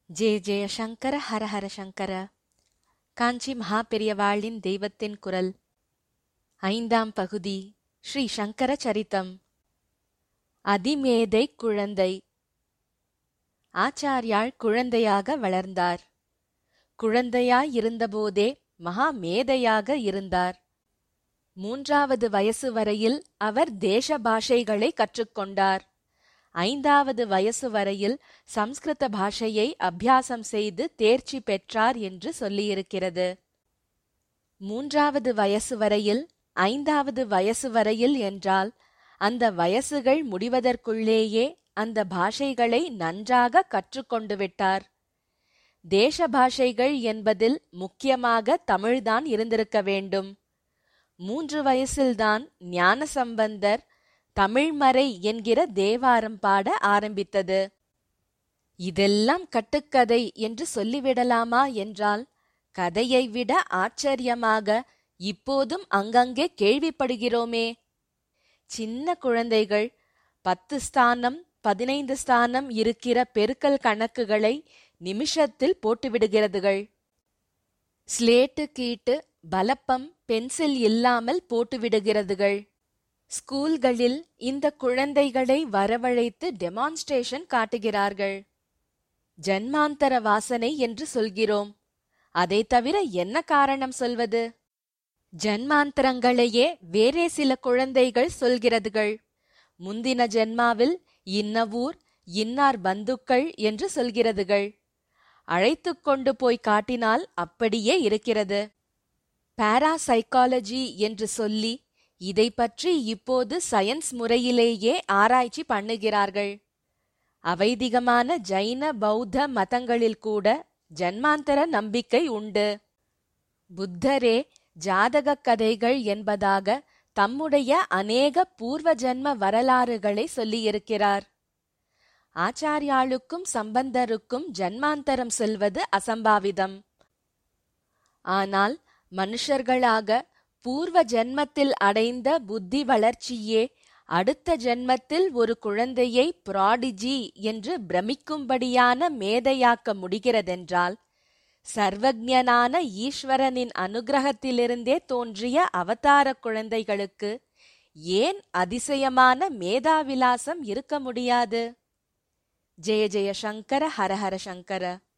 ஜெய ஜெய சங்கர ஹர ஹர சங்கர காஞ்சி மகா பெரியவாளின் தெய்வத்தின் குரல் ஐந்தாம் பகுதி ஸ்ரீ சங்கர சரித்தம் அதிமேதை குழந்தை ஆச்சாரியாள் குழந்தையாக வளர்ந்தார் குழந்தையாய் இருந்தபோதே மகா மேதையாக இருந்தார் மூன்றாவது வயசு வரையில் அவர் தேச பாஷைகளை கற்றுக்கொண்டார் ஐந்தாவது வயசு வரையில் சம்ஸ்கிருத பாஷையை அபியாசம் செய்து தேர்ச்சி பெற்றார் என்று சொல்லியிருக்கிறது மூன்றாவது வயசு வரையில் ஐந்தாவது வயசு வரையில் என்றால் அந்த வயசுகள் முடிவதற்குள்ளேயே அந்த பாஷைகளை நன்றாக கற்றுக்கொண்டு விட்டார் தேச பாஷைகள் என்பதில் முக்கியமாக தமிழ்தான் இருந்திருக்க வேண்டும் மூன்று வயசில்தான் ஞான சம்பந்தர் தமிழ்மறை என்கிற தேவாரம் பாட ஆரம்பித்தது இதெல்லாம் கட்டுக்கதை என்று சொல்லிவிடலாமா என்றால் கதையை விட ஆச்சரியமாக இப்போதும் அங்கங்கே கேள்விப்படுகிறோமே சின்ன குழந்தைகள் பத்து ஸ்தானம் பதினைந்து ஸ்தானம் இருக்கிற பெருக்கல் கணக்குகளை நிமிஷத்தில் போட்டுவிடுகிறதுகள் ஸ்லேட்டு கீட்டு பலப்பம் பென்சில் இல்லாமல் போட்டுவிடுகிறதுகள் ஸ்கூல்களில் இந்த குழந்தைகளை வரவழைத்து டெமான்ஸ்ட்ரேஷன் காட்டுகிறார்கள் ஜன்மாந்தர வாசனை என்று சொல்கிறோம் அதை தவிர என்ன காரணம் சொல்வது ஜன்மாந்தரங்களையே வேறே சில குழந்தைகள் சொல்கிறதுகள் முந்தின ஜென்மாவில் இன்ன ஊர் இன்னார் பந்துக்கள் என்று சொல்கிறதுகள் அழைத்து கொண்டு போய் காட்டினால் அப்படியே இருக்கிறது பாராசைக்காலஜி என்று சொல்லி இதை பற்றி இப்போது சயின்ஸ் முறையிலேயே ஆராய்ச்சி பண்ணுகிறார்கள் அவைதிகமான ஜைன பௌத்த மதங்களில் கூட ஜன்மாந்தர நம்பிக்கை உண்டு புத்தரே ஜாதக கதைகள் என்பதாக தம்முடைய அநேக பூர்வ ஜன்ம வரலாறுகளை சொல்லியிருக்கிறார் ஆச்சாரியாளுக்கும் சம்பந்தருக்கும் ஜன்மாந்தரம் சொல்வது அசம்பாவிதம் ஆனால் மனுஷர்களாக பூர்வ ஜென்மத்தில் அடைந்த புத்தி வளர்ச்சியே அடுத்த ஜென்மத்தில் ஒரு குழந்தையை ப்ராடிஜி என்று பிரமிக்கும்படியான மேதையாக்க முடிகிறதென்றால் சர்வஜனான ஈஸ்வரனின் அனுகிரகத்திலிருந்தே தோன்றிய அவதார குழந்தைகளுக்கு ஏன் அதிசயமான மேதாவிலாசம் இருக்க முடியாது ஜெய ஜெய சங்கர ஹரஹர சங்கர